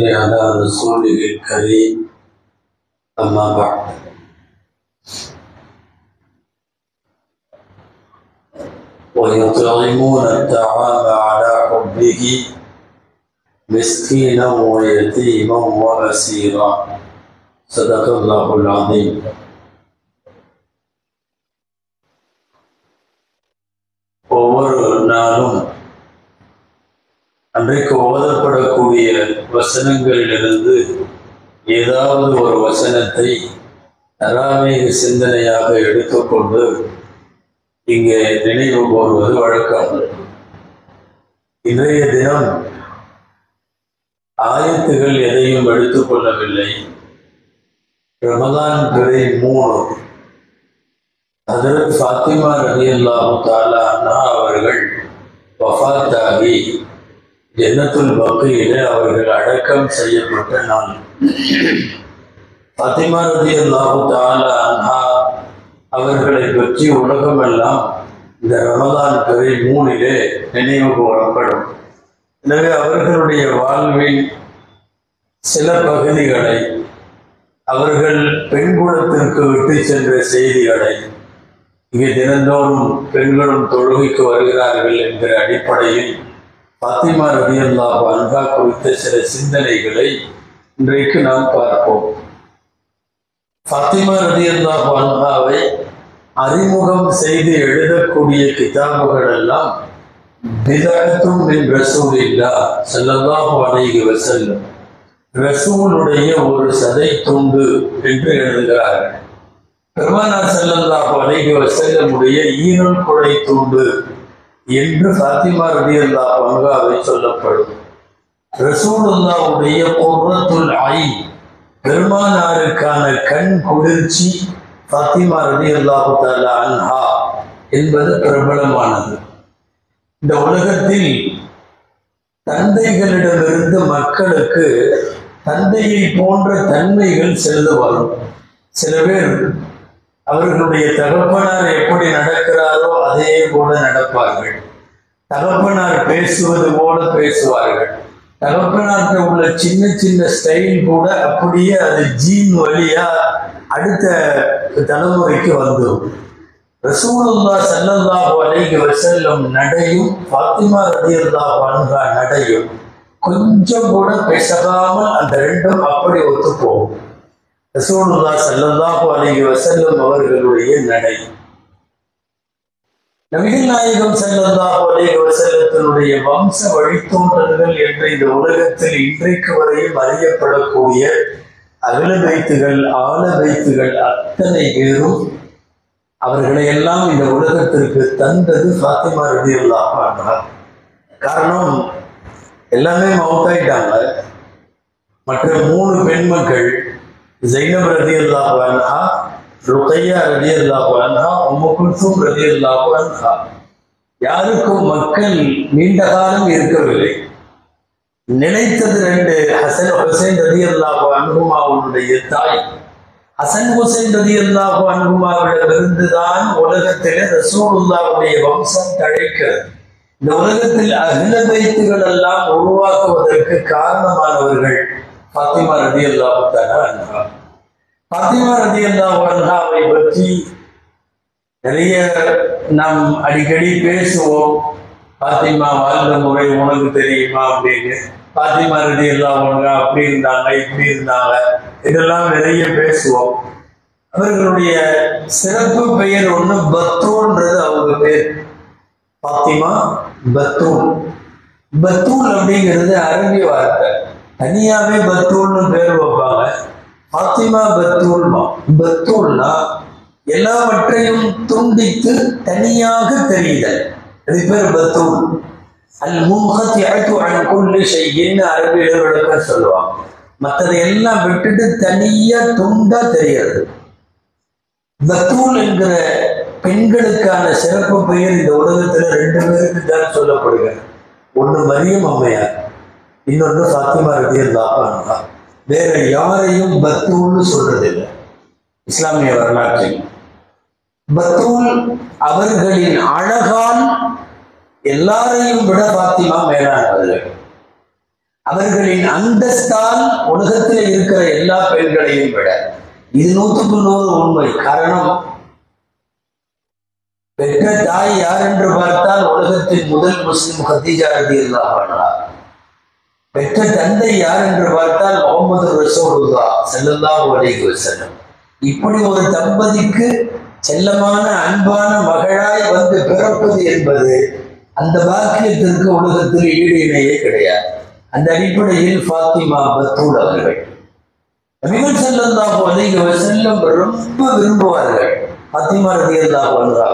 على رسوله الكريم أما بعد ويطعمون الطعام على حبه مسكينا ويتيما وأسيرا صدق الله العظيم ஒவ்வொரு நாளும் அன்றைக்கு ஓதப்படக்கூடிய வசனங்களிலிருந்து ஏதாவது ஒரு வசனத்தை தராமீக சிந்தனையாக எடுத்துக்கொண்டு இங்கே நினைவு கூறுவது வழக்கம் இன்றைய தினம் ஆயத்துகள் எதையும் எடுத்துக்கொள்ளவில்லை ரமதான் பிறை மூணு ஹதரத் ஃபாத்திமா ரவி அல்லாஹு தாலா அவர்கள் வஃத்தாகி ஜன்னத்துல் பக்கையில அவர்கள் அடக்கம் செய்யப்பட்ட நாள் ஃபாத்திமா ரவி அல்லாஹு தாலா அவர்களை பற்றி உலகமெல்லாம் இந்த ரமதான் பிறை மூணிலே நினைவு கூறப்படும் எனவே அவர்களுடைய வாழ்வில் சில பகுதிகளை அவர்கள் பெண்குலத்திற்கு விட்டு சென்ற செய்திகளை இங்கே தினந்தோறும் பெண்களும் தொழுகைக்கு வருகிறார்கள் என்கிற அடிப்படையில் பாத்திமா ரவி அல்லாஹ் அன்ஹா குறித்த சில சிந்தனைகளை இன்றைக்கு நாம் பார்ப்போம் பாத்திமா ரவி அல்லாஹ் அன்ஹாவை அறிமுகம் செய்து எழுதக்கூடிய கிதாபுகள் எல்லாம் பிதத்தும் மின் ரசூல் இல்லா செல்லல்லாஹு அலைஹி வஸல்லம் ரசூலுடைய ஒரு சதை துண்டு என்று எழுதுகிறார்கள் பெருமானார் செல்லல்லாஹு அலைஹி வஸல்லமுடைய ஈரல் குடை துண்டு என்று ஃபாத்திமா ரலியல்லாஹு அன்ஹாவை சொல்லப்படும் ரசூலுல்லாவுடைய குர்ரத்துல் ஐ பெருமானாருக்கான கண் குளிர்ச்சி ஃபாத்திமா ரலியல்லாஹு தஆலா அன்ஹா என்பது பிரபலமானது இந்த உலகத்தில் தந்தைகளிடமிருந்து மக்களுக்கு தந்தையை போன்ற தன்மைகள் செல்லு வரும் சில பேர் அவர்களுடைய தகப்பனார் எப்படி நடக்கிறாரோ அதே போல நடப்பார்கள் தகப்பனார் பேசுவது போல பேசுவார்கள் தகப்பனார்கிட்ட உள்ள சின்ன சின்ன ஸ்டைல் கூட அப்படியே அது ஜீன் வழியா அடுத்த தலைமுறைக்கு வந்துடும் ரசூலுல்லா சல்லல்லாஹு அலைஹி வஸல்லம் நடையும் ஃபாத்திமா ரலியல்லாஹு அன்ஹா நடையும் கொஞ்சம் கூட பேசகாமல் அந்த ரெண்டும் அப்படி ஒத்து போகும் ரசூலுல்லா சல்லல்லாஹு அலைஹி வஸல்லம் அவர்களுடைய நடை நபிகள் நாயகம் சல்லல்லாஹு அலைஹி வஸல்லத்தினுடைய வம்ச வழித்தோன்றல்கள் என்ற இந்த உலகத்தில் இன்றைக்கு வரையும் அறியப்படக்கூடிய அகல வைத்துகள் ஆழ வைத்துகள் அத்தனை பேரும் அவர்களை எல்லாம் இந்த உலகத்திற்கு தந்தது ஃபாத்திமா ரதி அல்லாஹ் காரணம் எல்லாமே மவுத்தாயிட்டாங்க மற்ற மூணு பெண்மக்கள் ஜைனப் ரதி அல்லாஹ் அன்ஹா ருக்கையா ரதி அல்லாஹ் அன்ஹா உம்மு குல்சூம் ரதி அல்லாஹ் அன்ஹா யாருக்கும் மக்கள் நீண்ட காலம் இருக்கவில்லை நினைத்தது ரெண்டு ஹசன் ஹுசைன் ரதி அல்லாஹ் அன்ஹுமாவுடைய தாய் ஹசன் ஹுசைன் ரதி அல்லாஹ் அன்ஹுமாவிடமிருந்து தான் உலகத்திலே ரசூலுல்லாவுடைய வம்சம் தழைக்கிறது இந்த உலகத்தில் அகில வைத்துகள் எல்லாம் உருவாக்குவதற்கு காரணமானவர்கள் பாத்திமா ரதி அல்லாஹு அன்ஹா பாத்திமா ரதி அல்லாஹு அன்ஹாவை பற்றி நிறைய நாம் அடிக்கடி பேசுவோம் பாத்திமா வாழ்ந்த முறை உனக்கு தெரியுமா அப்படின்னு பாத்திமா ரதி அல்லாஹு அன்ஹா அப்படி இருந்தாங்க இப்படி இருந்தாங்க இதெல்லாம் நிறைய பேசுவோம் அவர்களுடைய சிறப்பு பெயர் ஒண்ணு பத்தூன்றது அவங்க பேர் பாத்திமா பத்தூல் பத்தூல் அப்படிங்கிறது அரபி வார்த்தை தனியாவே பத்தூல்னு பேர் வைப்பாங்க பாத்திமா பத்தூல்மா பத்தூல்னா எல்லாவற்றையும் துண்டித்து தனியாக தெரியுதல் அது பேர் பத்தூல் அல் முன்ஹத்தி அழைத்து அன்குள்ளி செய்யின்னு அரபியில் விளக்க சொல்லுவாங்க மற்றதை எல்லாம் விட்டுட்டு தனியா துண்டா தெரியாது பத்தூல் என்கிற பெண்களுக்கான சிறப்பு பெயர் இந்த உலகத்துல ரெண்டு பேருக்கு தான் சொல்லப்படுகிறது ஒண்ணு மரியம் அம்மையார் இன்னொன்று ஃபாத்திமா ரதி அல்லாஹ் வேற யாரையும் பத்தூல்னு சொல்றதில்லை இஸ்லாமிய வரலாற்றில் பத்தூல் அவர்களின் அழகால் எல்லாரையும் விட பாத்திமா மேலானவர்கள் அவர்களின் அந்தஸ்தால் உலகத்தில் இருக்கிற எல்லா பெண்களையும் விட இது நூற்றுக்கு நூறு உண்மை காரணம் பெற்ற தாய் யார் என்று பார்த்தால் உலகத்தின் முதல் முஸ்லிம் ஹத்தீஜா ரதி அல்லாஹ் பெற்ற தந்தை யார் என்று பார்த்தால் முகமது ரசூலுல்லா ஸல்லல்லாஹு அலைஹி வஸல்லம் இப்படி ஒரு தம்பதிக்கு செல்லமான அன்பான மகளாய் வந்து பிறப்பது என்பது அந்த பாக்கியத்திற்கு உலகத்தில் ஈடு இணையே கிடையாது அந்த அடிப்படையில் ஃபாத்திமா பத்தூல் அவர்கள் நபிகள் ஸல்லல்லாஹு அலைஹி வஸல்லம் ரொம்ப விரும்புவார்கள் ஃபாத்திமா ரலியல்லாஹு அன்ஹா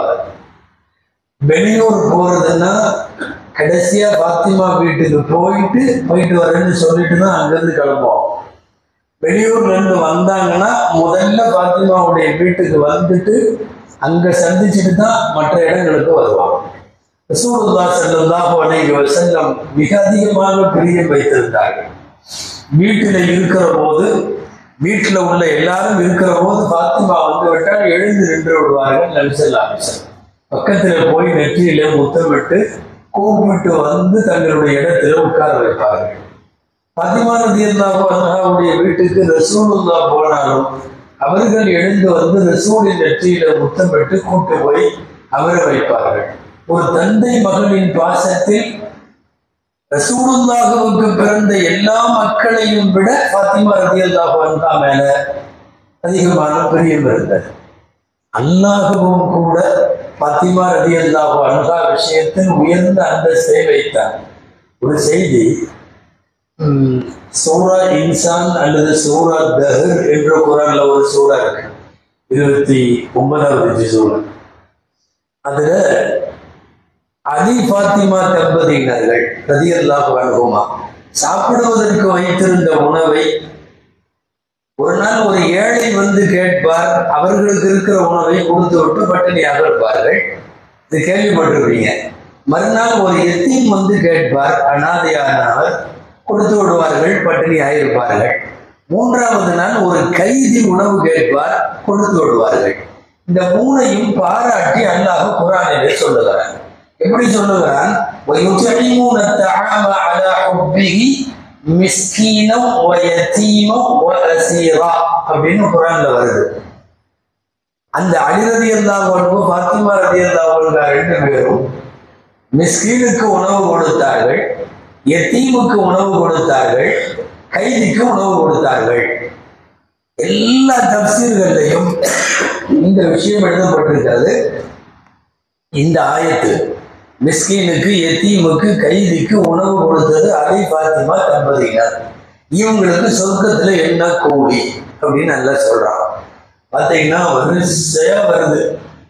வெளியூர் போறதுன்னா கடைசியா பாத்திமா வீட்டுக்கு போயிட்டு போயிட்டு வரேன்னு சொல்லிட்டு தான் அங்கிருந்து கிளம்புவோம் வெளியூர்ல இருந்து வந்தாங்கன்னா முதல்ல பாத்திமாவுடைய வீட்டுக்கு வந்துட்டு அங்க சந்திச்சுட்டு தான் மற்ற இடங்களுக்கு வருவாங்க ரசூலுல்லா ஸல்லல்லாஹு அலைஹி வஸல்லம் மிக அதிகமாக பிரியம் வைத்திருந்தார்கள் வீட்டில் இருக்கிற போது வீட்டில் உள்ள எல்லாரும் இருக்கிற போது பாத்திமா வந்து விட்டால் எழுந்து நின்று விடுவார்கள் நபிசல்லா பக்கத்துல போய் நெற்றியில முத்தமிட்டு கூப்பிட்டு வந்து தங்களுடைய இடத்துல உட்கார வைப்பார்கள் பதிமான தீர்ந்தாவோ அல்லாவுடைய வீட்டுக்கு ரசூலுல்லா போனாலும் அவர்கள் எழுந்து வந்து ரசூலின் நெற்றியில முத்தமிட்டு கூட்டு போய் அமர வைப்பார்கள் ஒரு தந்தை மகளின் பாசத்தில் ரசூலுல்லாஹுவுக்கு பிறந்த எல்லா மக்களையும் விட பாத்திமா ரதியல்லாஹு அன்ஹா மேல அதிகமான பிரியம் இருந்தது அல்லாஹுவும் கூட பாத்திமா ரதியல்லாஹு அன்ஹா விஷயத்தில் உயர்ந்த அந்தஸ்தை வைத்தார் ஒரு செய்தி ம், சூரா இன்சான் அல்லது சூரா தஹர் என்ற குரான்ல ஒரு சூறா இருக்கு இருபத்தி ஒன்பதாவது சூறா அதுல அலி பாத்திமா தம்பதியினர்கள் ரதியல்லாஹு அன்ஹுமா சாப்பிடுவதற்கு வைத்திருந்த உணவை ஒரு நாள் ஒரு ஏழை வந்து கேட்பார் அவர்களுக்கு இருக்கிற உணவை கொடுத்து விட்டு பட்டினியாக இருப்பார்கள் இது கேள்விப்பட்டிருப்பீங்க மறுநாள் ஒரு எத்தீம் வந்து கேட்பார் அனாதையானவர் கொடுத்து விடுவார்கள் பட்டினியாக இருப்பார்கள் மூன்றாவது நாள் ஒரு கைதி உணவு கேட்பார் கொடுத்து விடுவார்கள் இந்த மூணையும் பாராட்டி அல்லாஹ் குரானிலே சொல்லுகிறான் எப்படி சொல்லுகிறான் وَيُطْعِمُونَ الطَّعَامَ عَلَى حُبِّهِ மிஸ்கீனம் வயத்தீமம் வஅசீரா அப்படின்னு குரான்ல வருது அந்த அலிரதி அல்லாஹ் பாத்திமா ரதி அல்லாஹ் ரெண்டு பேரும் மிஸ்கீனுக்கு உணவு கொடுத்தார்கள் எத்தீமுக்கு உணவு கொடுத்தார்கள் கைதிக்கு உணவு கொடுத்தார்கள் எல்லா தப்சீர்கள்லையும் இந்த விஷயம் எழுதப்பட்டிருக்கிறது இந்த ஆயத்து மிஸ்கீனுக்கு எத்தீமுக்கு கைதிக்கு உணவு கொடுத்தது அலி பாத்திமா தம்பதியினர் இவங்களுக்கு சொர்க்கத்துல என்ன கூலி அப்படின்னு நல்லா சொல்றான் பாத்தீங்கன்னா வரிசையா வருது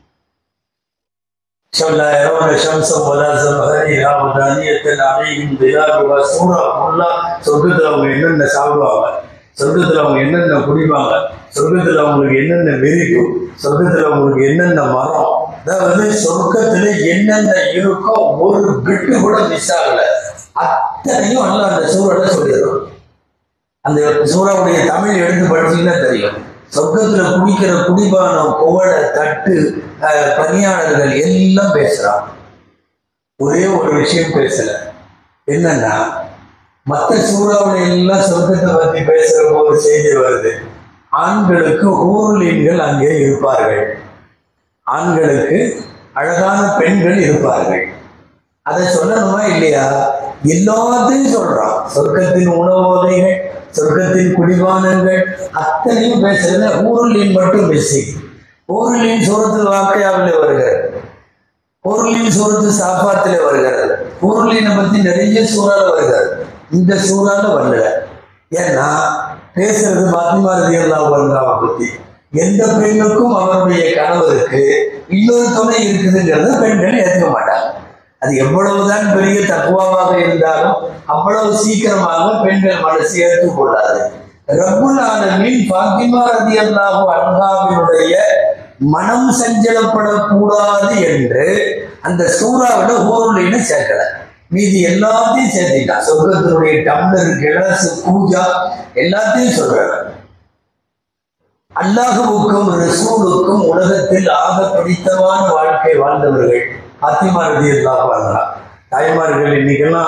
சொல்லாயிரம் சம்சம் வலாசம் ஹரிஹா தானியத்தில் அமையும் திலாருவா சூறா ஃபுல்லா சொர்க்கத்துல அவங்க என்னென்ன சாப்பிடுவாங்க சொர்க்கத்துல அவங்க என்னென்ன குடிப்பாங்க சொர்க்கத்துல அவங்களுக்கு என்னென்ன விரிக்கும் சொர்க்கத்துல அவங்களுக்கு என்னென்ன மரம் அதாவது சொர்க்கத்துல என்னென்ன இருக்கோ ஒரு பிட்டு கூட மிஸ் ஆகல அத்தனையும் அல்ல அந்த சூழலை சொல்லிடுறோம் அந்த சூறாவுடைய தமிழ் எடுத்து படிச்சீங்கன்னா தெரியும் சொர்க்கத்துல குடிக்கிற குடிபானம் குவளை தட்டு அஹ், பணியாளர்கள் எல்லாம் பேசுறான் ஒரே ஒரு விஷயம் பேசல என்னன்னா மற்ற சூறாவுல எல்லாம் சொர்க்கத்தை பத்தி பேசுற போது செய்தி வருது ஆண்களுக்கு ஊர்லீன்கள் அங்கே இருப்பார்கள் ஆண்களுக்கு அழகான பெண்கள் இருப்பார்கள் அதை சொல்லணுமா இல்லையா எல்லாத்தையும் சொல்றான் சொர்க்கத்தின் உணவோதைகள் சொர்க்கத்தின் குடிபானங்கள் அத்தனையும் பேசுறதுல ஊருளின் மட்டும் மிஸ்ஸிங் ஊருளின் சூரத்தில் வாக்கையாவில் வருகிறது பொருளின் சூரத்து சாப்பாட்டில் வருகிறது பொருளினை பத்தி நிறைய சூறால வருகிறது இந்த சூறால வரல ஏன்னா பேசுறது பாத்திமா ரதியல்லாஹு அன்ஹாவை பத்தி எந்த பெண்ணுக்கும் அவருடைய கணவருக்கு இன்னொரு துணை இருக்குதுங்கிறத பெண்கள் ஏற்றுக்க மாட்டாங்க அது எவ்வளவுதான் பெரிய தக்குவாவாக இருந்தாலும் அவ்வளவு சீக்கிரமாக பெண்கள் மனசு ஏற்றுக்கொள்ளாது ரப்புல் ஆலமீன் பாத்திமா ரதியல்லாஹு அன்ஹாவினுடைய மனம் சஞ்சலப்படக்கூடாது என்று அந்த சூறாவில ஊருளின்னு சேர்க்கல மீதி எல்லாத்தையும் சேர்த்திட்டான் சொர்க்கத்தினுடைய டம்ளர் கிளாஸ் பூஜா எல்லாத்தையும் சொல்றாங்க அல்லாஹுவுக்கும் ரசூலுக்கும் உலகத்தில் ஆக பிடித்தமான வாழ்க்கை வாழ்ந்தவர்கள் பாத்திமா ரதி அல்லாஹ் தாய்மார்கள் இன்னைக்கெல்லாம்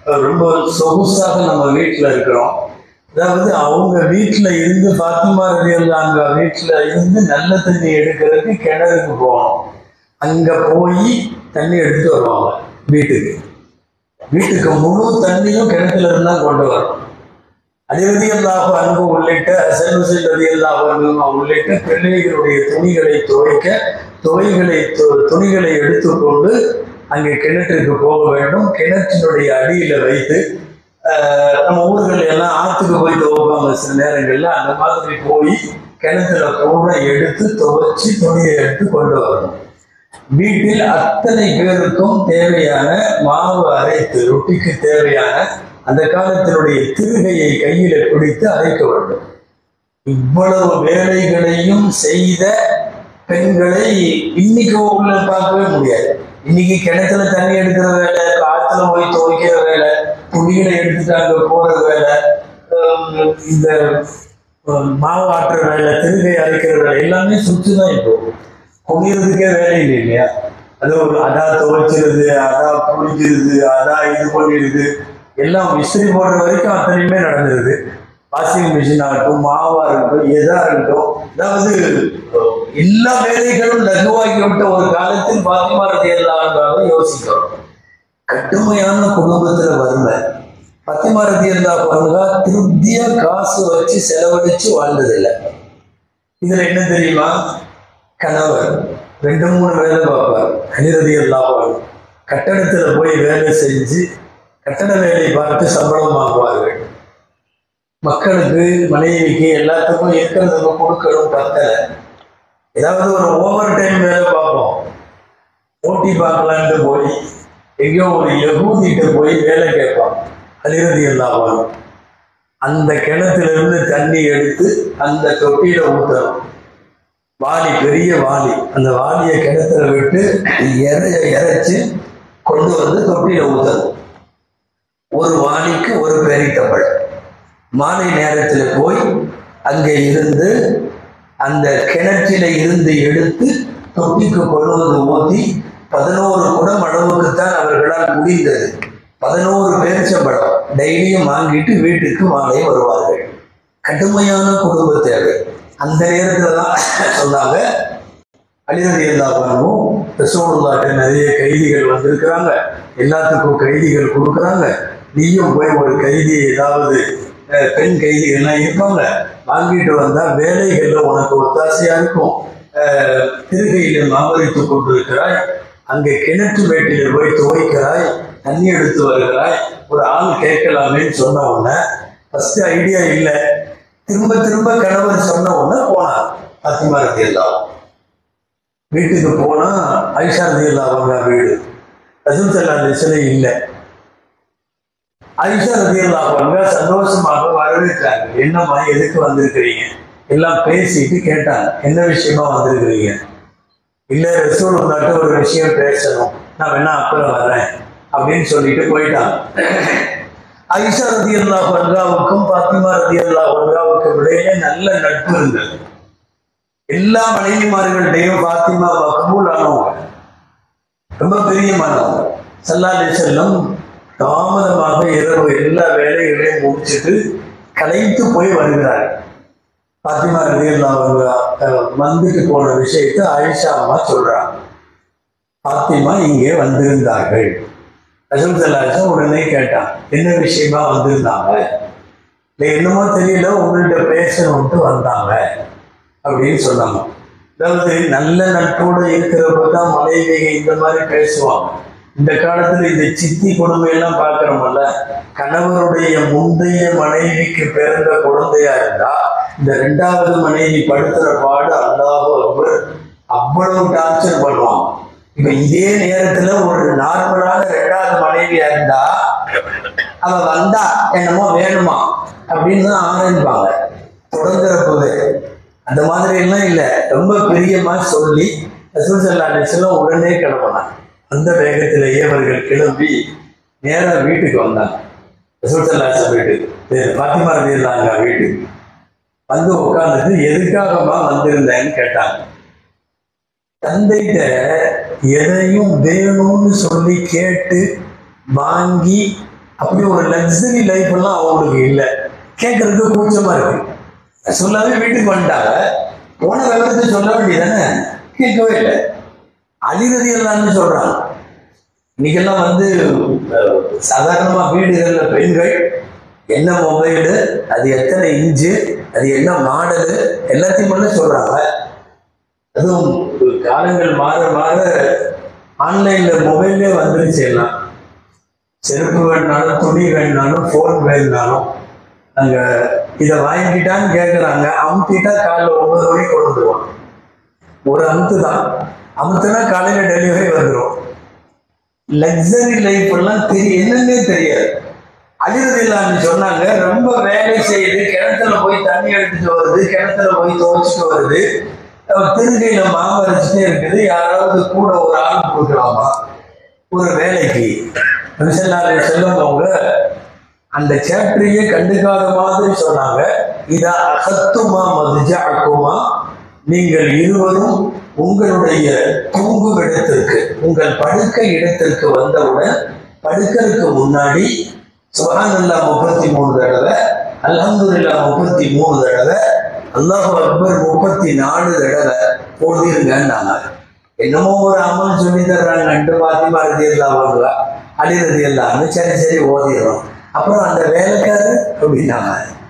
ரொம்ப சொகுசாக நம்ம வீட்டில் இருக்கிறோம் அதாவது அவங்க வீட்டில் இருந்து பாத்திமா ரதியல்லாங்க வீட்டில் இருந்து நல்ல தண்ணி எடுக்கிறதுக்கு கிணறுக்கு போகணும் அங்கே போய் தண்ணி எடுத்துட்டு வருவாங்க வீட்டுக்கு வீட்டுக்கு முழு தண்ணியும் கிணத்துல இருந்து தான் கொண்டு வரும் அதிரதியல்லாக அன்பு உள்ளிட்ட செல்வசில் ரதியல்லாக அன்பு உள்ளிட்ட பிள்ளைகளுடைய துணிகளை துவைக்க துவைகளை து- துணிகளை எடுத்துக்கொண்டு அங்கே கிணற்றுக்கு போக வேண்டும் கிணற்றினுடைய அடியில வைத்து ஆஹ், நம்ம ஊர்கள் எல்லாம் ஆற்றுக்கு போய் துவைப்பாங்க சில நேரங்கள்ல அந்த மாதிரி போய் கிணத்துல கூட எடுத்து துவைச்சு துணியை எடுத்து கொண்டு வரணும் வீட்டில் அத்தனை பேருக்கும் தேவையான மாவு அரைத்து ரொட்டிக்கு தேவையான அந்த காலத்தினுடைய திருகையை கையில பிடித்து அரைக்க வேண்டும் இவ்வளவு வேலைகளையும் செய்த பெண்களை இன்னைக்கு உள்ள பார்க்கவே முடியாது இன்னைக்கு கிணத்துல தண்ணி எடுக்கிற வேலை காத்துல போய் துவைக்கிற வேலை துணிகளை எடுத்துட்டு அங்க போற வேலை ஹம், இந்த ஹம், மாவு ஆட்டுற வேலை திருகை அரைக்கிற வேலை எல்லாமே சுற்று தான் இப்போ குனிறதுக்கே வேலை இல்லை இல்லையா அது ஒரு அதா துவைச்சிருது அதா புளிஞ்சிருது அதா இது பண்ணிடுது எல்லாம் விசிறி போடுற வரைக்கும் அத்தனையுமே நடந்துருது வாஷிங் மிஷின் ஆகட்டும் மாவா இருக்கட்டும் எதா இருக்கட்டும் அதாவது அஹ், எல்லா வேலைகளும் லகுவாகி விட்ட ஒரு காலத்தில் பாத்திமா ரதி எல்லாம் யோசிக்கிறோம் கடுமையான குடும்பத்துல வறுமை பத்திமா ரதி இருந்தா பாருங்க திருப்தியா காசு வச்சு செலவழிச்சு வாழ்ந்ததில்லை இதுல என்ன தெரியுமா கணவர் ரெண்டு மூணு வேலை பார்ப்பார் அனிரதி எல்லாம் கட்டடத்துல போய் வேலை செஞ்சு கட்டட வேலை பார்த்து சம்பளம் வாங்குவார்கள் மக்களுக்கு மனைவிக்கு எல்லாத்துக்கும் இருக்கிறதுக்கு கொடுக்கணும் பத்தல ஏதாவது ஒரு ஓவர் டைம் வேலை பார்ப்போம் ஓட்டி பார்க்கலான்ட்டு போய் எங்கேயோ ஒரு யகூதிட்டு போய் வேலை கேட்பான் அலிரதி எல்லாம் அந்த கிணத்துல இருந்து தண்ணி எடுத்து அந்த தொட்டியில ஊற்றணும் வாளி பெரிய வாளி அந்த வாளியை கிணத்துல விட்டு இறைய இறைச்சு கொண்டு வந்து தொட்டியில ஊற்றணும் ஒரு வாளிக்கு ஒரு பெரித்தப்பழம் மாலை நேரத்தில் போய் அங்கே இருந்து அந்த கிணற்றில இருந்து எடுத்து தொட்டிக்கு கொண்டு வந்து ஊற்றி பதினோரு குடம் அளவுக்கு தான் அவர்களால் முடிந்தது பதினோரு பேரிச்சம்பழம் டெய்லியும் வாங்கிட்டு வீட்டுக்கு மாலை வருவார்கள் கடுமையான குடும்ப தேவை அந்த நேரத்தில் தான் சொன்னாங்க அலிரதி எல்லாரும் ரசோலுல்லாட்ட நிறைய கைதிகள் வந்திருக்கிறாங்க எல்லாத்துக்கும் கைதிகள் கொடுக்குறாங்க நீயும் போய் ஒரு கைதி ஏதாவது அஹ், பெண் கைதிகள்லாம் இருப்பாங்க வாங்கிட்டு வந்தா வேலைகள்ல உனக்கு ஒத்தாசையா இருக்கும் அஹ், திருகையில மாவரித்துக் கொண்டிருக்கிறாய் அங்கே கிணற்று வேட்டில போய் துவைக்கிறாய் தண்ணி எடுத்து வருகிறாய் ஒரு ஆள் கேட்கலாமேன்னு சொன்ன உடனே ஃபர்ஸ்ட் ஐடியா இல்லை திரும்ப திரும்ப கணவர் சொன்ன உடனே போனார் பத்திமா ரதி எல்லாம் வீட்டுக்கு போனா ஐஷா ரதி அவங்க வீடு ரசூல் சல்லா சிலை இல்லை ஐஷா ரதி அவங்க சந்தோஷமாக வரவேற்றாங்க என்னம்மா எதுக்கு வந்திருக்கிறீங்க எல்லாம் பேசிட்டு கேட்டாங்க என்ன விஷயமா வந்திருக்கிறீங்க இல்ல ரசூல் உங்கள்கிட்ட ஒரு விஷயம் பேசணும் நான் வேணா அப்புறம் வரேன் அப்படின்னு சொல்லிட்டு போயிட்டாங்க ஐஷா ரதி அல்லா பர்காவுக்கும் பாத்திமா ரதி அல்லா பர்காவுக்கும் இடையே நல்ல நட்பு இருந்தது எல்லா மனைவிமார்கள்டையும் பாத்திமா கபூல் ஆனவங்க ரொம்ப பிரியமானவங்க சல்லாலே செல்லம் தாமதமாக இரவு எல்லா வேலைகளையும் முடிச்சிட்டு கலைத்து போய் வருகிறார் பாத்திமா ரலியல்லா அவங்க அஹ், வந்துட்டு போன விஷயத்தை ஆயிஷா அம்மா சொல்றாங்க பாத்திமா இங்கே வந்திருந்தார்கள் ரசூல் சல்லாசம் உடனே கேட்டான் என்ன விஷயமா வந்திருந்தாங்க இல்லை என்னமோ தெரியல உங்கள்கிட்ட பேசணும்ட்டு வந்தாங்க அப்படின்னு சொன்னாங்க அதாவது நல்ல நட்போடு இருக்கிறப்ப தான் மனைவிக இந்த மாதிரி பேசுவாங்க இந்த காலத்துல இந்த சித்தி கொடுமையெல்லாம் பார்க்கிறோம்ல கணவருடைய முந்தைய மனைவிக்கு பிறந்த குழந்தையா இருந்தா இந்த ரெண்டாவது மனைவி படுத்துற பாடு அல்லாஹ் அக்பர் அவ்வளவு டார்ச்சர் பண்ணுவாங்க இப்ப இதே நேரத்துல ஒரு நார்மலான ரெண்டாவது மனைவியா இருந்தா அவ வந்தா என்னமோ வேணுமா அப்படின்னு தான் ஆரம்பிப்பாங்க தொடங்குறப்பவே அந்த மாதிரி எல்லாம் இல்லை ரொம்ப பிரியமா சொல்லி ரசூல் சல்லா அலிஸ்லாம் உடனே கிளம்பினாங்க அந்த வேகத்திலேயே அவர்கள் கிளம்பி நேரா வீட்டுக்கு வந்தாங்க ரசூல் சல்லா அலிஸ்லாம் வீட்டுக்கு பாத்திமா இருந்தாங்க வீட்டுக்கு வந்து உட்காந்துட்டு எதுக்காகமா வந்திருந்தேன்னு கேட்டாங்க தந்தைகிட்ட எதையும் வேணும்னு சொல்லி கேட்டு வாங்கி அப்படி ஒரு லக்ஸரி லைஃப் எல்லாம் அவங்களுக்கு இல்லை கேட்கறதுக்கு கூச்சமா இருக்கு சொல்லாவே வீட்டுக்கு வந்துட்டாங்க போன விவரத்தை சொல்ல வேண்டியதானே கேட்கவே இல்லை அழிறது எல்லாம்னு சொல்றாங்க இன்னைக்கெல்லாம் வந்து அஹ், சாதாரணமா வீடுகள்ல பெண்கள் என்ன மொபைலு அது எத்தனை இன்ச்சு அது என்ன மாடலு எல்லாத்தையும் பண்ண சொல்றாங்க அதுவும் காலங்கள் மாற மாற ஆன்லைன்ல மொபைல்லே வந்துருச்சு எல்லாம் செருப்பு வேணுனாலும் துணி வேணுனாலும் ஃபோன் வேணுனாலும் அங்க இதை வாங்கிட்டான்னு கேட்குறாங்க அமுத்திட்டா காலைல ஒன்பது மணிக்கு கொண்டு வந்துருவான் ஒரு அமுத்து தான் அமுத்துனா காலையில டெலிவரி வந்துடும் லக்ஸரி லைஃப் எல்லாம் தெரிய என்னன்னே தெரியாது அழிறது இல்லான்னு சொன்னாங்க ரொம்ப வேலை செய்யுது கிணத்துல போய் தண்ணி எடுத்துட்டு வருது கிணத்துல போய் துவைச்சிட்டு வருது அஹ் திருகையில மாவு அரைச்சிட்டே இருக்குது யாராவது கூட ஒரு ஆள் கொடுக்கலாமா ஒரு வேலைக்கு நபிசல்லாரை செல்லும் அந்த சேப்டரையே கண்டுக்காத மாதிரி சொன்னாங்க இதா அகத்துமா மதுஜாக்குமா நீங்கள் இருவரும் உங்களுடைய தூங்கும் இடத்திற்கு உங்கள் படுக்கை இடத்திற்கு வந்தவுடன் படுக்கிறதுக்கு முன்னாடி சுபஹானல்லா முப்பத்தி மூணு தடவை அல்ஹம்துலில்லா முப்பத்தி மூணு தடவை அல்லாஹ் அக்பர் முப்பத்தி நாலு தடவை போதிருங்கன்னாங்க என்னமோ ஒரு அம்மன் சொல்லி தர்றாங்கன்ட்டு பாத்திமா ரதி எல்லாம் வாங்க அலி ரதி எல்லாம்னு சரி சரி ஓதிடுறோம் அப்புறம் அந்த வேலைக்காரர் அப்படின்னாங்க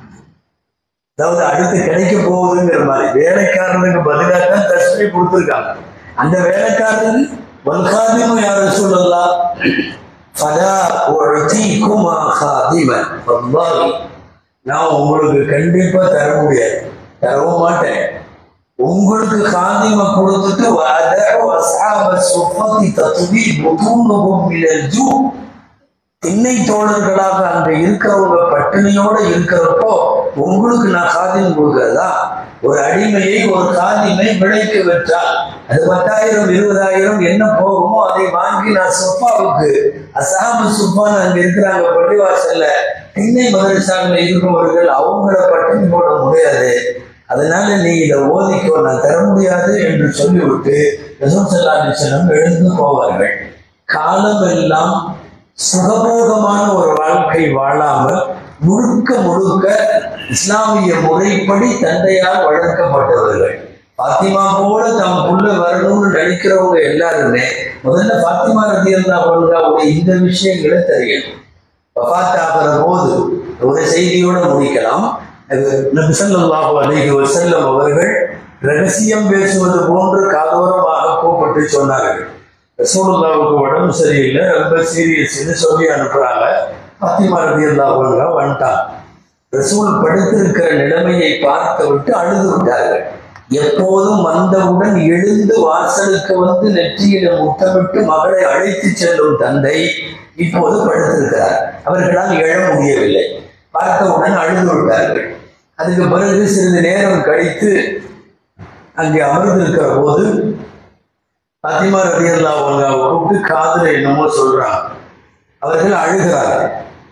அதாவது அடுத்து கிடைக்க போகுதுங்கிற மாதிரி வேலைக்காரனுக்கு பதிலாக தான் தஸ்மி கொடுத்துருக்காங்க அந்த வேலைக்காரன் வல்காதிமும் யாரும் சொல்லலாம் ஃபதா உழத்திக்குமா காதிமன் வல்லாஹி நான் உங்களுக்கு கண்டிப்பா தர முடியாது தரவும் மாட்டேன் உங்களுக்கு காந்திம கொடுத்துட்டு வஅதஉ அஸ்ஹாப சுஃபத்தி தத்வி புதூனுஹும் மினல் ஜூ திண்ணை தோழர்களாக அங்க இருக்கிறவங்க பட்டினியோட இருக்கிறப்போ உங்களுக்கு நான் காதிம் கொடுக்கிறதா ஒரு அடிமையை ஒரு காதிமை விலைக்கு விற்றால் அது பத்தாயிரம் இருபதாயிரம் என்ன போகுமோ அதை வாங்கி நான் சுப்பாவுக்கு அசாம சுப்பான்னு அங்க இருக்கிறாங்க பள்ளிவாசல்ல திண்ணை மதரசாவில் இருக்கிறவர்கள் அவங்கள பட்டினி போட முடியாது அதனால நீ இதை ஓதிக்கோ நான் தர முடியாது என்று சொல்லிவிட்டு ரசூல் ஸல்லல்லாஹு அலைஹி வஸல்லம் எழுந்து போவார்கள் காலம் எல்லாம் சுகபோகமான ஒரு வாழ்க்கை வாழாமல் முழுக்க முழுக்க இஸ்லாமிய முறைப்படி தந்தையால் வளர்க்கப்பட்டவர்கள் பாத்திமா போல தம் புள்ள வரணும்னு நினைக்கிறவங்க எல்லாருமே முதல்ல பாத்திமா ரதி அவங்களுடைய இந்த விஷயங்களை தெரியணும் வஃபாத்தாகிற போது ஒரு செய்தியோட முடிக்கலாம் அது நபி ஸல்லல்லாஹு அலைஹி வஸல்லம் அவர்கள் ரகசியம் பேசுவது போன்று காதோரமாக கூப்பிட்டு சொன்னார்கள் ரசூலுல்லாவுக்கு உடம்பு சரியில்லை ரொம்ப சீரியஸ்னு சொல்லி அனுப்புறாங்க பாத்திமா ரதி அல்லாஹ் வந்துட்டான் ரசூல் படுத்திருக்கிற நிலைமையை பார்த்து விட்டு அழுது விட்டார்கள் எப்போதும் வந்தவுடன் எழுந்து வாசலுக்கு வந்து நெற்றியில முத்தமிட்டு மகளை அழைத்து செல்லும் தந்தை இப்போது படுத்திருக்கிறார் அவர்களால் எழ முடியவில்லை பார்த்தவுடன் அழுது விட்டார்கள் அதுக்கு பிறகு சிறிது நேரம் கழித்து அங்கே அமர்ந்திருக்கிற போது பாத்திமா ரதியல்லா அவங்க கூப்பிட்டு காதுல என்னமோ சொல்றாங்க அவர்கள் அழுகிறார்கள்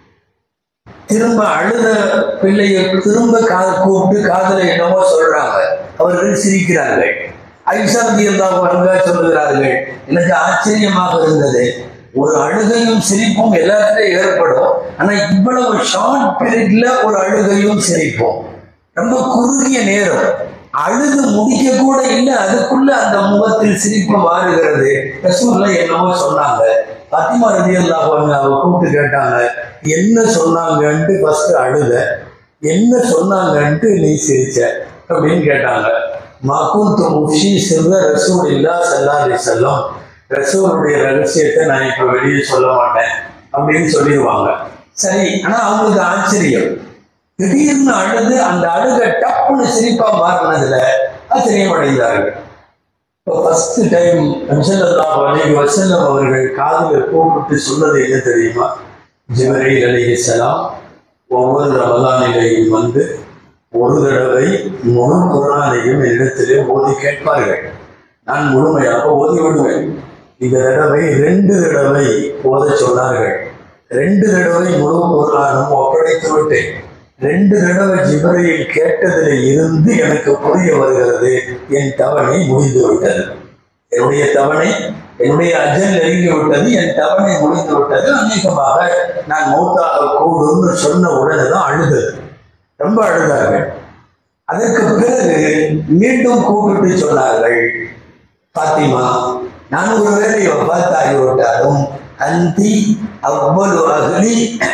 திரும்ப அழுத பிள்ளையை திரும்ப காது கூப்பிட்டு காதுல என்னமோ சொல்றாங்க அவர்கள் சிரிக்கிறார்கள் ஐஷா ரதியல்லா அவங்க சொல்லுகிறார்கள் எனக்கு ஆச்சரியமாக இருந்தது ஒரு அழுகையும் சிரிப்பும் எல்லாத்துலயும் ஏற்படும் ஆனா இவ்வளவு ஷார்ட் பீரியட்ல ஒரு அழுகையும் சிரிப்பும் ரொம்ப குறுகிய நேரம் அழுது முடிக்க கூட இல்லை அதுக்குள்ள அந்த முகத்தில் சிரிப்பு மாறுகிறது ரசூல்ல என்னமோ சொன்னாங்க பத்திமா ரதி அவங்க அவ கூப்பிட்டு கேட்டாங்க என்ன சொன்னாங்கன்ட்டு ஃபர்ஸ்ட் அழுத என்ன சொன்னாங்கன்ட்டு நீ சிரிச்ச அப்படின்னு கேட்டாங்க மகுந்து முஷி சிறுத ரசூல் இல்லா செல்லாதி செல்லம் ரசூலுடைய ரகசியத்தை நான் இப்ப வெளியே சொல்ல மாட்டேன் அப்படின்னு சொல்லிடுவாங்க சரி ஆனா அவங்களுக்கு ஆச்சரியம் திடீர்னு அழுது அந்த அழுக டப்புன்னு சிரிப்பா மாறினதுல ஆச்சரியம் அடைந்தார்கள் இப்போ ஃபர்ஸ்ட் டைம் நம்சல்லாஹ் அலைஹி வஸல்லம் அவர்கள் காதில் கூப்பிட்டு சொன்னது என்ன தெரியுமா ஜிபரைல் அலைஹிஸ்ஸலாம் ஒவ்வொரு ரமலானிலையும் வந்து ஒரு தடவை முழு குரானையும் என்னிடத்திலே ஓதி கேட்பார்கள் நான் முழுமையாக ஓதி விடுவேன் இந்த தடவை ரெண்டு தடவை ஓத சொன்னார்கள் ரெண்டு தடவை முழு குரானும் ஒப்படைத்து விட்டேன் ரெண்டு தடவை ஜிபரையில் கேட்டதில் இருந்து எனக்கு புரிய வருகிறது என் தவணை முடிந்து விட்டது என்னுடைய தவணை என்னுடைய அஜல் நெருங்கி விட்டது என் தவணை முடிந்து விட்டது அநேகமாக நான் மௌத்தாக கூடும்னு சொன்ன உடனே தான் அழுது ரொம்ப அழுதார்கள் அதற்கு பிறகு மீண்டும் கூப்பிட்டு சொன்னார்கள் பாத்திமா நான் ஒரு வேலை பார்த்தாகிவிட்டாலும் அந்தி அவ்வளவு அகலி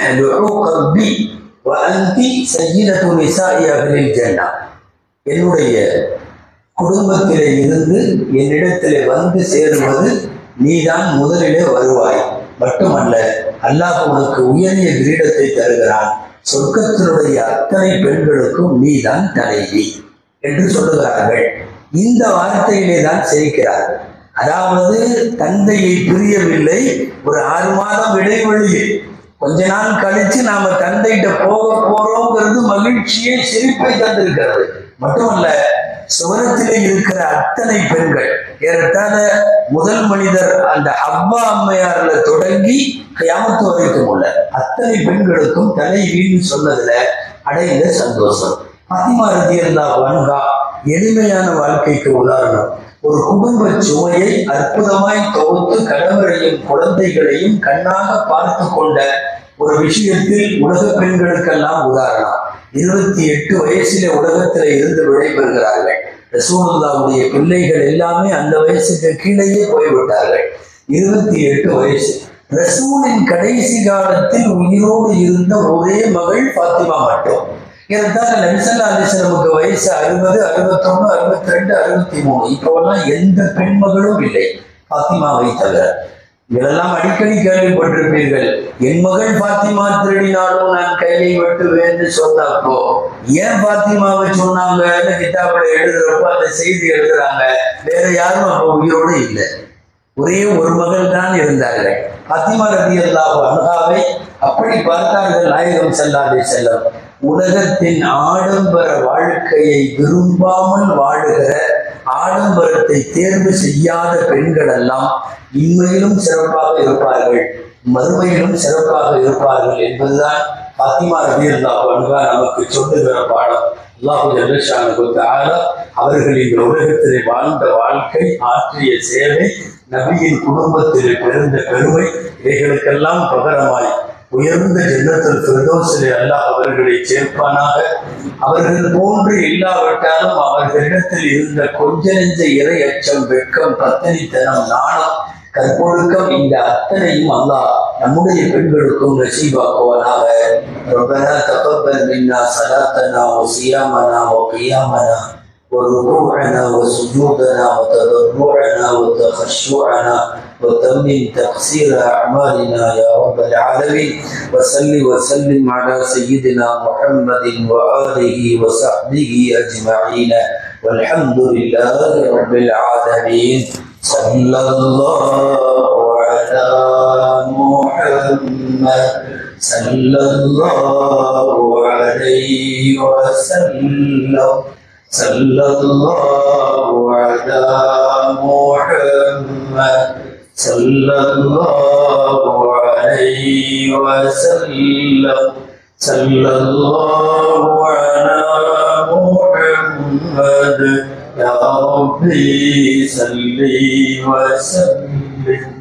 கல்வி அந்தி சையினத்து நிசாயி அகலில் ஜன்னா என்னுடைய குடும்பத்திலே இருந்து என்னிடத்திலே வந்து சேருவது நீதான் முதலிலே வருவாய் மட்டுமல்ல அல்லாஹ் உனக்கு உயரிய கிரீடத்தை தருகிறான் சொர்க்கத்தினுடைய அத்தனை பெண்களுக்கும் நீதான் தலைவி என்று சொல்லுகிறார்கள் இந்த வார்த்தையிலே தான் சிரிக்கிறார்கள் அதாவது தந்தையை பிரியவில்லை ஒரு ஆறு மாதம் இடைவெளியில் கொஞ்ச நாள் கழிச்சு நாம தந்தைகிட்ட போக போறோங்கிறது மகிழ்ச்சியை சிரிப்பை தந்திருக்கிறது மட்டுமல்ல சுவனத்திலே இருக்கிற அத்தனை பெண்கள் ஏறத்தாழ முதல் மனிதர் அந்த அவ்வா அம்மையார்ல தொடங்கி கியாமத்து வரைக்கும் உள்ள அத்தனை பெண்களுக்கும் தலைவின்னு சொன்னதுல அடைந்த சந்தோஷம் பாத்திமா ரதி அல்லா வன்கா எளிமையான வாழ்க்கைக்கு உதாரணம் ஒரு குடும்ப சுமையை அற்புதமாய் தொகுத்து கணவரையும் குழந்தைகளையும் கண்ணாக பார்த்து கொண்ட ஒரு விஷயத்தில் உலக பெண்களுக்கெல்லாம் உதாரணம் இருபத்தி எட்டு வயசுல உலகத்துல இருந்து விடைபெறுகிறார்கள் ரசூலுல்லாவுடைய பிள்ளைகள் எல்லாமே அந்த வயசுக்கு கீழேயே போய்விட்டார்கள் இருபத்தி எட்டு வயசு ரசூலின் கடைசி காலத்தில் உயிரோடு இருந்த ஒரே மகள் பாத்திமா மட்டும் ஏறத்தாழ நபிசல்லா அலிஸ்லமுக்கு வயசு அறுபது அறுபத்தொன்னு அறுபத்தி ரெண்டு அறுபத்தி மூணு இப்போவெல்லாம் எந்த பெண்மகளும் இல்லை பாத்திமாவை தவிர இதெல்லாம் அடிக்கடி கேள்விப்பட்டிருப்பீர்கள் என் மகள் பாத்திமா திருடினாலும் நான் கையை வெட்டுவேன்னு சொன்னப்போ ஏன் பாத்திமாவை சொன்னாங்கன்னு கிட்டாப்புல எழுதுறப்போ அந்த செய்தி எழுதுறாங்க வேற யாரும் அப்போ உயிரோடு இல்லை ஒரே ஒரு மகள் தான் இருந்தார்கள் பாத்திமா ரதி அல்லாஹ் அனுகாவை அப்படி பார்த்தார்கள் நாயகம் செல்லாதே செல்லம் உலகத்தின் ஆடம்பர வாழ்க்கையை விரும்பாமல் வாழுகிற ஆடம்பரத்தை தேர்வு செய்யாத பெண்கள் எல்லாம் இன்மையிலும் சிறப்பாக இருப்பார்கள் மறுமையிலும் சிறப்பாக இருப்பார்கள் என்பதுதான் பாத்திமா ரவி அல்லாஹ் நமக்கு சொல்லுகிற பாடம் அல்லாஹு ஜல்லஷானுக்கு அவர்கள் இந்த உலகத்திலே வாழ்ந்த வாழ்க்கை ஆற்றிய சேவை நபியின் குடும்பத்தில் பிறந்த பெருமை இவைகளுக்கெல்லாம் பகரமாய் உயர்ந்த ஜன்னத்தில் பிரதோசிலே அல்லாஹ் அவர்களை சேர்ப்பானாக அவர்கள் போன்று இல்லாவிட்டாலும் அவர்களிடத்தில் இருந்த கொஞ்ச நெஞ்ச இறை அச்சம் வெட்கம் பத்தனித்தனம் நாணம் கற்பொழுக்கம் இந்த அத்தனையும் அல்லாஹ் நம்முடைய பெண்களுக்கும் நசீபாக்குவானாக ربنا تقبل منا صلاتنا وصيامنا وقيامنا وركوعنا وسجودنا وتضرعنا وتخشعنا وتمم تقصير أعمالنا يا رب العالمين وصل وسلم على سيدنا محمد وآله وصحبه أجمعين والحمد لله رب العالمين صلى الله على محمد صلى الله عليه وسلم صلى الله على محمد صلى الله عليه وسلم صلى الله على محمد يا ربي صل وسلم